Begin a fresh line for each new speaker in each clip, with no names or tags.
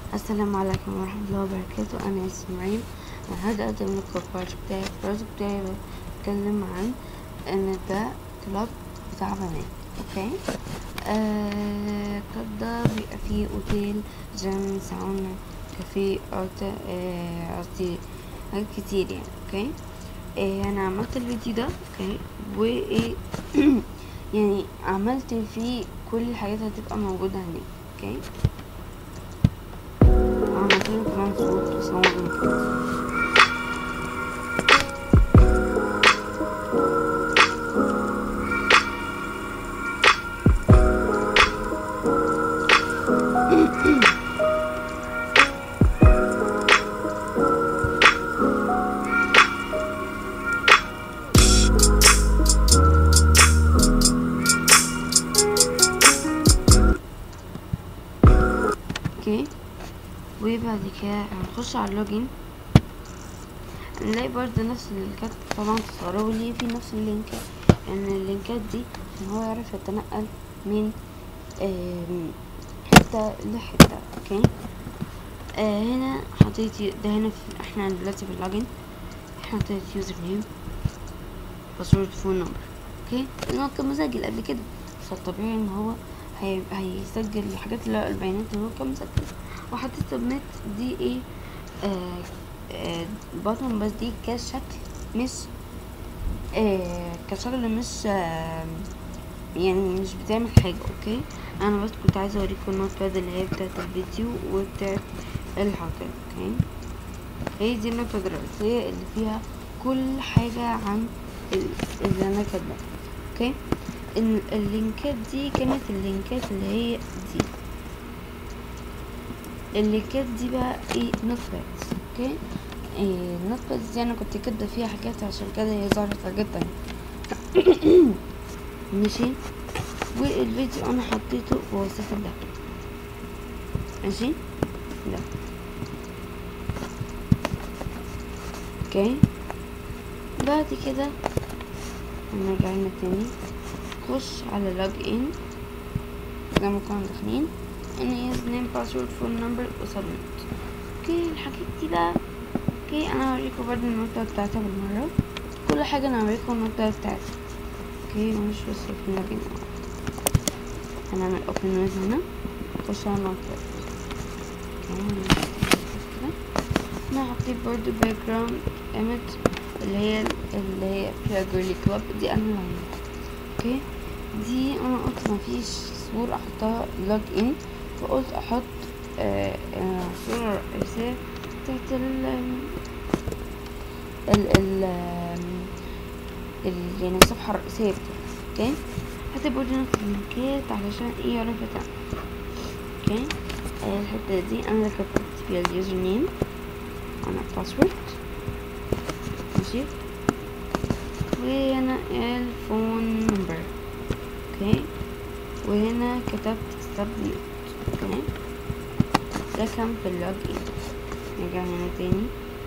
السلام عليكم ورحمة الله وبركاته أنا إسماعيل النهاردة أقدم لكم البروجكت بتاعي البروجكت بتاعي بتكلم عن إن ده كلاب بتاع بنات أوكي آه الكلاب ده بيبقى فيه أوتيل جيم ساونا كافيه أرت آه، قصدي حاجات كتير يعني أوكي آه أنا عملت الفيديو ده أوكي وإيه يعني عملت فيه كل الحاجات اللي هتبقى موجودة هناك أوكي عملت له كمان صوت وصور المفروض اوكي وبعد كده هنخش على اللوجين نلاقي برضه نفس اللينكات طبعا تتصوروا ليه في نفس اللينكات ان اللينكات دي عشان هو يعرف يتنقل من آم، حتة لحتة اوكي آه هنا حطيت يو- ده هنا في احنا دلوقتي في اللوجين حطيت يوزر نيم باسورد فون نمبر اوكي لان هو كان مسجل قبل كده فالطبيعي ان هو هي... هيسجل الحاجات اللي هو البيانات اللي هو كان مسجل وحطيت سبميت دي ايه آه آه بطن بس دي كشكل مش آه كشكل مش آه يعني مش بتعمل حاجة اوكي انا بس كنت عايزة اوريكم النوت باد اللي هي بتاعت الفيديو وبتاعت الحاجة اوكي هي دي النوت باد الرئيسية اللي فيها كل حاجة عن ال- اللي انا كاتباه اوكي ال- اللينكات دي كانت اللينكات اللي هي دي اللينكات دي بقى ايه نوت بادز اوكي إيه النوت بادز دي انا كنت كاتبه فيها حاجات عشان كده هي ظهرت حاجات تانية ماشي والفيديو انا حطيته في وصف ده ماشي ده اوكي بعد كده هنرجع لنا تاني خش على لوج ان زي ما كنا داخلين ان يوز نيم باسورد فون نمبر وسبميت اوكي الحاجات دي بقى اوكي انا هوريكم برضه النقطة بتاعتها بالمرة كل حاجة انا هوريكم النقطة بتاعتها اوكي مش بس في لوج ان هنعمل اوبن ويز هنا خش على النقطة اوكي هنعمل كده. انا حطيت برضه باك جراوند ايمج اللي هي اللي هي فيها جيرلي كلاب دي انا اللي عملتها اوكي دي انا قلت مفيش صورة احطها لوج ان فقلت احط آه آه صورة رئيسية بتاعت ال ال ال آم، ال يعني الصفحة الرئيسية بتاعتي اوكي هكتب برضه نفس اللينكات علشان ايه يعرف يتعامل اوكي آه الحتة دي انا اللي كتبت فيها اليوزر نيم انا باسورد ماشي وهنا الفون نمبر اوكي وهنا كتبت سبميت اوكي ده كان في اللوج ان نرجع هنا تاني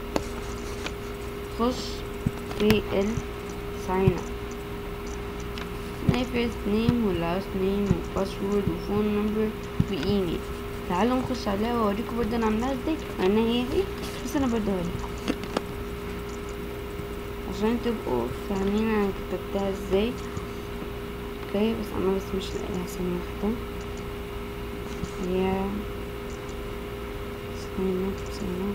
خش في ال sign up نلاقي فيرست نيم ولاست نيم وباسورد وفون نمبر وايميل تعالوا نخش عليها واوريكم برضه انا عاملاها ازاي لان هي ايه بس انا برضه هوريكم عشان تبقوا فاهمين انا كتبتها ازاي اوكي بس انا بس مش لاقيها ثانية واحدة هي ثانية ثانية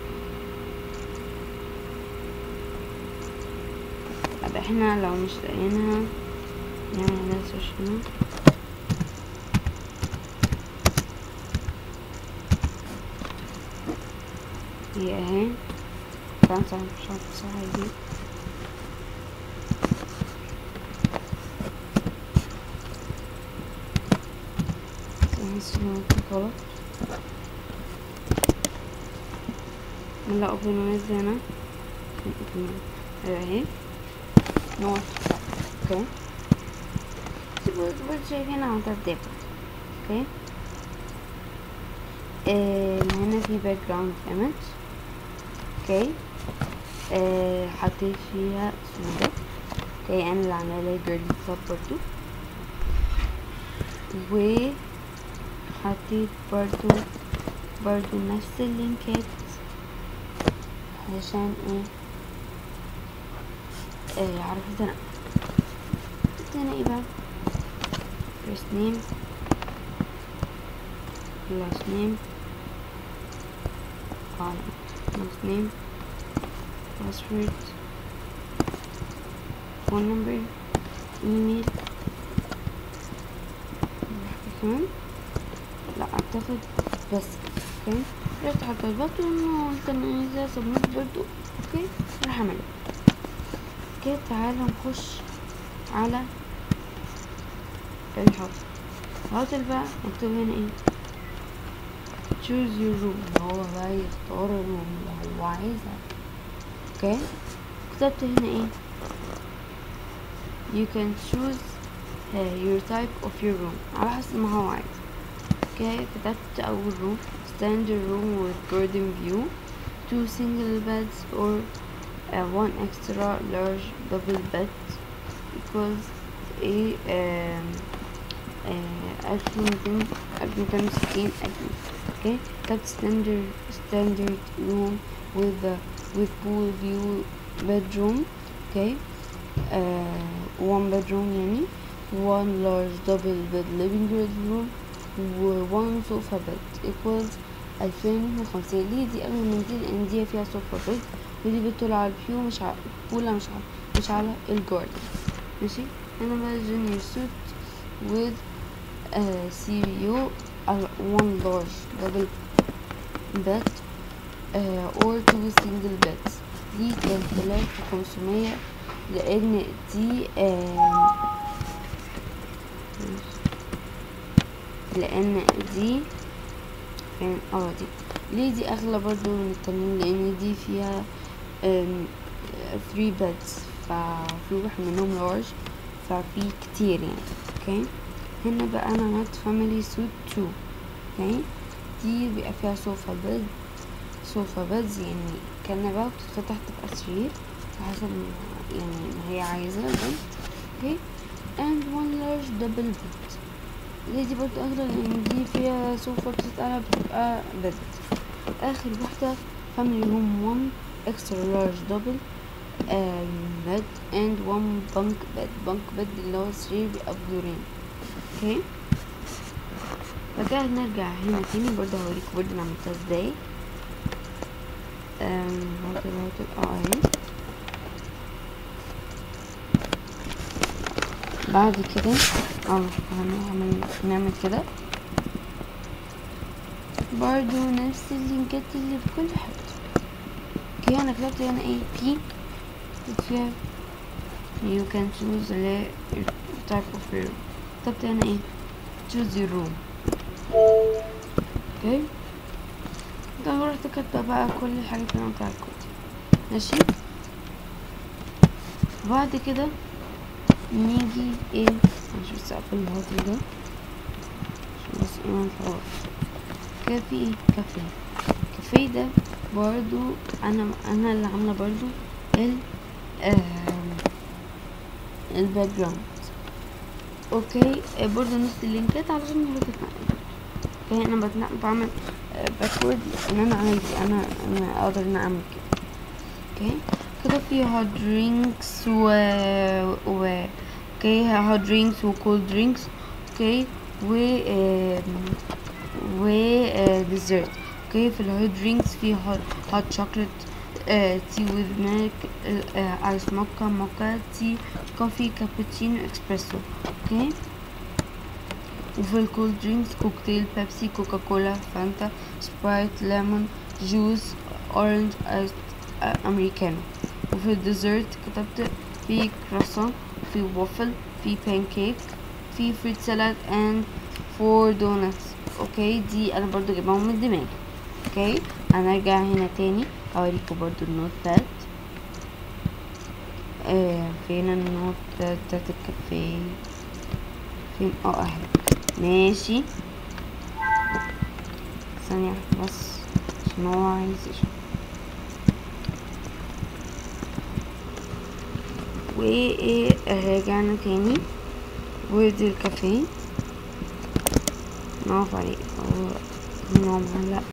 طب احنا لو مش لاقيينها نعمل عليها سيرش هنا هي اهي كان صح مش عارفة صح دي بحس ان هو في غلط نلا اوبن ويز هنا اوبن اهي نوت اوكي تبقوا تبقوا شايفين على الداتا اوكي آه هنا في باك جراوند ايمج اوكي آه حطيت فيها صورة اوكي انا اللي عامله لها جيرلي كلاب برضو و حطيت برضو برضو نفس اللينكات علشان ايه آه عرفت انا هنا ايه بقى first name last name uh, last name password phone number email كمان لا اعتقد بس اوكي رحت حطيت البطن وقلت انا عايزة سبميت برضو اوكي راح اعمله اوكي تعالى نخش على الهوتل الهوتل بقى مكتوب هنا ايه choose your room هو بقى يختار الروم اللي هو عايزها اوكي كتبت هنا ايه you can choose uh, your type of your room على حسب ما هو عايز اوكي كتبت اول room standard room with garden view two single beds or uh, one extra large double bed equals ايه um, ألف ومتين ألف ومتين وستين ألف okay كتبت standard standard room with the with pool view bedroom okay uh, one bedroom يعني one large double bed living room و one sofa bed equals ألفين وخمسين ليه دي أغلى من دي لأن دي فيها sofa bed ودي بتطل على الفيو مش على بولا مش على مش على الجاردن ماشي هنا بقى junior suit with uh, CPU uh, one large double bed uh, or two single beds دي كانت تلاتة وخمسمية لأن دي آه لأن دي فين اه دي ليه دي أغلى برضو من التانيين لأن دي فيها um, three beds ففي واحد منهم لارج ففي كتير يعني اوكي هنا بقى انا عملت فاميلي سوت 2 اوكي دي بيبقى فيها صوفا بيد صوفا بيدز يعني كنبة وبتتفتح تبقى سرير حسب ما يعني ما هي عايزة البنت اوكي and one large double bed ليه دي برضو اغلى لان دي فيها صوفا بتتقلب بتبقى بيد اخر واحدة family room one extra large double um, bed and one bunk bed bunk bed اللي هو سرير بيبقى بدورين اوكي بعد كده هنرجع هنا تاني برضه هوريكم برضه انا عملتها ازاي um, برضه برضه اه اهي بعد كده اه هنعمل نعمل كده برضه نفس اللينكات اللي في كل حته اوكي انا كتبت هنا ايه بي فيها you can choose اللي هي your type of room كتبت هنا ايه choose your room اوكي ده رحت كاتبة بقى كل الحاجات اللي انا بتاع الكود ماشي بعد كده نيجي ايه مش بس اقفل الهوتل ده عشان بس ايه منفعوش كده في ايه كافيه الكافيه ده برضو انا انا اللي عامله برضو ال الباك جراوند اوكي برضو نفس اللينكات علشان هي تتنقل اوكي انا بتنقل بعمل باكورد ان انا عادي انا انا اقدر ان اعمل كده اوكي كده في هوت درينكس و و اوكي هوت درينكس وكولد درينكس اوكي و و ديزرت اوكي في الهوت درينكس في هوت شوكليت تي وذ ميلك ايس موكا موكا تي كوفي كابتشينو اسبريسو اوكي وفي الكولد درينكس كوكتيل بيبسي كوكا كولا فانتا سبرايت ليمون جوز اورنج ايس امريكانو وفي الديزرت كتبت في كراسون في وافل في بانكيك في فريت سالاد اند فور دونتس اوكي دي انا برضو جايباهم من دماغي اوكي هنرجع هنا تاني اوريكم برضو النوت باد آه فين النوت بتاعت الكافيه فين اه اهي ماشي ثانية بس عشان هو عايز يشوف وايه رجعنا تاني ودي الكافيه نقف عليه هو لا